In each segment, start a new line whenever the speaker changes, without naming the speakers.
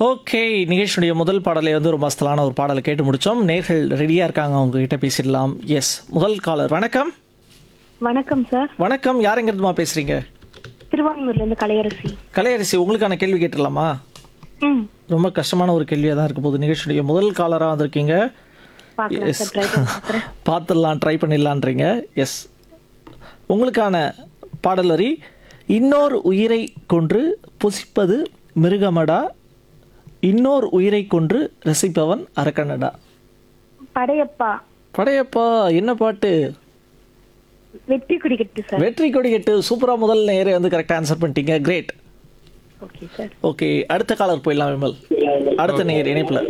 Okay நிகழ்ச்சியுடைய முதல் பாடலை வந்து ஒரு மஸ்தலான ஒரு பாடலை கேட்டு முடிச்சோம் நேர்கள் ரெடியாக இருக்காங்க அவங்க கிட்ட பேசிடலாம் எஸ் முதல் காலர் வணக்கம்
வணக்கம் சார்
வணக்கம் யாருங்கிறதுமா பேசுறீங்க
திருவாங்கூர்ல இருந்து கலையரசி
கலையரசி உங்களுக்கான கேள்வி கேட்டுடலாமா
ம்
ரொம்ப கஷ்டமான ஒரு கேள்வியாக தான் இருக்க போகுது நிகழ்ச்சியுடைய முதல் காலராக வந்திருக்கீங்க
பார்க்கலாம் சார் ட்ரை பண்ணி பார்க்குறேன்
பார்த்துடலாம் ட்ரை பண்ணிடலான்றீங்க எஸ் உங்களுக்கான பாடல் வரி இன்னோர் உயிரை கொன்று புசிப்பது மிருகமடா இன்னோர் உயிரை கொன்று ரசிப்பவன் அரக்கனடா
படையப்பா
படையப்பா என்ன பாட்டு
வெற்றி குடிக்கட்டு சார்
வெற்றி கொடி கெட்டு சூப்பரா முதல் நேரே வந்து கரெக்டாக ஆன்சர் பண்ணிட்டீங்க கிரேட்
ஓகே சார்
ஓகே அடுத்த காலர் போயிடலாம் விமல் அடுத்த நேர் இணைப்பில்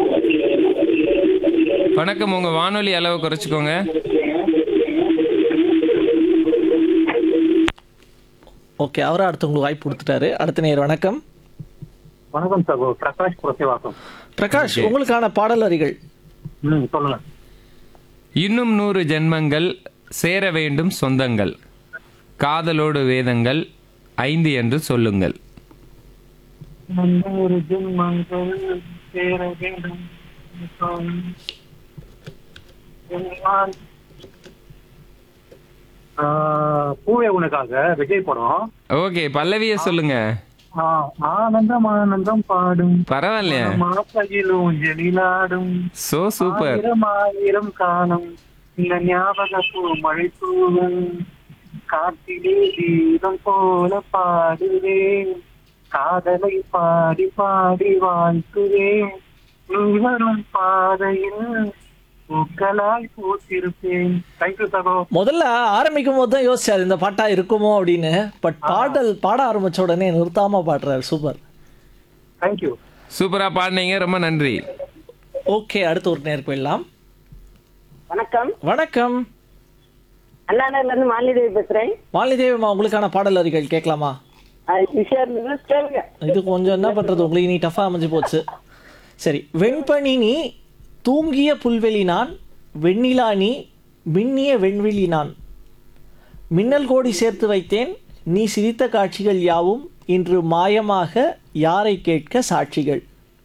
வணக்கம் உங்க வானொலி அளவு குறைச்சிக்கோங்க
ஓகே அவரா அடுத்தவங்களுக்கு வாய்ப்பு கொடுத்துட்டாரு அடுத்த நேர் வணக்கம்
வணக்கம் சகோ பிரகாஷ் புரசிவாக்கம்
பிரகாஷ் உங்களுக்கான பாடல் வரிகள்
ம் சொல்லுங்க
இன்னும் நூறு ஜென்மங்கள் சேர வேண்டும் சொந்தங்கள் காதலோடு வேதங்கள் ஐந்து என்று சொல்லுங்கள்
ஒரு ஜென்மங்கள் சேர வேண்டும் ஆஹ், பூவே உனக்காக விஜய் படம்
ஓகே பல்லவிய சொல்லுங்க
ஆஹ், ஆனந்தம் ஆனந்தம் பாடும்
பரவாயில்லையா
மாப்பையிலும் எழிலாடும்
சோ சூப்பர்
ஆயிரம் ஆயிரம் காணும் இந்த ஞாபக பூ மழை தூவும் காத்திலே தீபம் போல பாடுவேன் காதலை பாடி பாடி வாழ்த்துவேன் நீ வரும் பாதையில் பூக்களாய் பூத்திருப்பேன் தேங்க்யூ சகோ
முதல்ல ஆரம்பிக்கும் போது தான் யோசிச்சாரு இந்த பாட்டா இருக்குமோ அப்படின்னு பட் பாடல் பாட ஆரம்பிச்ச உடனே நிறுத்தாம பாடுறாரு சூப்பர்
தேங்க்யூ
சூப்பரா பாடினீங்க ரொம்ப நன்றி
ஓகே அடுத்து ஒரு நேர் போயிடலாம்
வணக்கம்
வணக்கம்
அண்ணாநகர்ல இருந்து மாலிதேவி பேசுறேன்
மாலிதேவிமா உங்களுக்கான பாடல் வரிகள் கேட்கலாமா
அது ஈஸியா இருந்தது கேளுங்க
இது கொஞ்சம் என்ன பண்றது உங்களுக்கு நீ டஃபா அமைஞ்சு போச்சு சரி வெண்பனி நீ தூங்கிய புல்வெளி நான் வெண்ணிலா நீ மின்னிய வெண்வெளி நான் மின்னல் கோடி சேர்த்து வைத்தேன் நீ சிரித்த காட்சிகள் யாவும் இன்று மாயமாக யாரை கேட்க சாட்சிகள்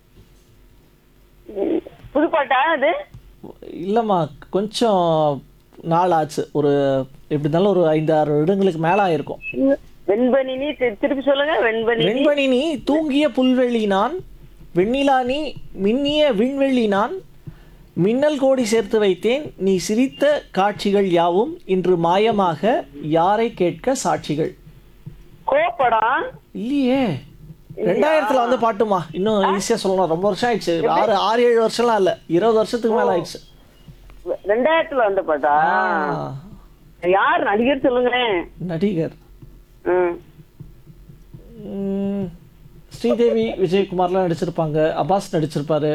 புதுப்பாட்டா அது
இல்லைம்மா கொஞ்சம் நாள் ஆச்சு ஒரு எப்படி இருந்தாலும் ஒரு ஐந்து ஆறு வருடங்களுக்கு மேலே ஆயிருக்கும்
வெண்பனி நீ தி- திருப்பி சொல்லுங்க வெண்பனி நீ.
வெண்பனி நீ தூங்கிய புல்வெளி நான் வெண்ணிலா நீ மின்னிய விண்வெளி நான் மின்னல் கோடி சேர்த்து வைத்தேன் நீ சிரித்த காட்சிகள் யாவும் இன்று மாயமாக யாரை கேட்க சாட்சிகள்
கோப்படம்
இல்லையே ரெண்டாயிரத்துல வந்து பாட்டுமா இன்னும் ஈஸியா சொல்லலாம் ரொம்ப வருஷம் ஆயிடுச்சு ஆறு ஆறு ஏழு வருஷம்லாம் இல்ல இருபது வருஷத்துக்கு மேல ஆயிடுச்சு
ரெண்டாயிரத்துல வந்த பாட்டா
ஆ,
யார் நடிகர் சொல்லுங்களேன்
நடிகர்
ம்.
ம், ஸ்ரீதேவி விஜயகுமார்லாம் நடிச்சிருப்பாங்க அப்பாஸ் நடிச்சிருப்பாரு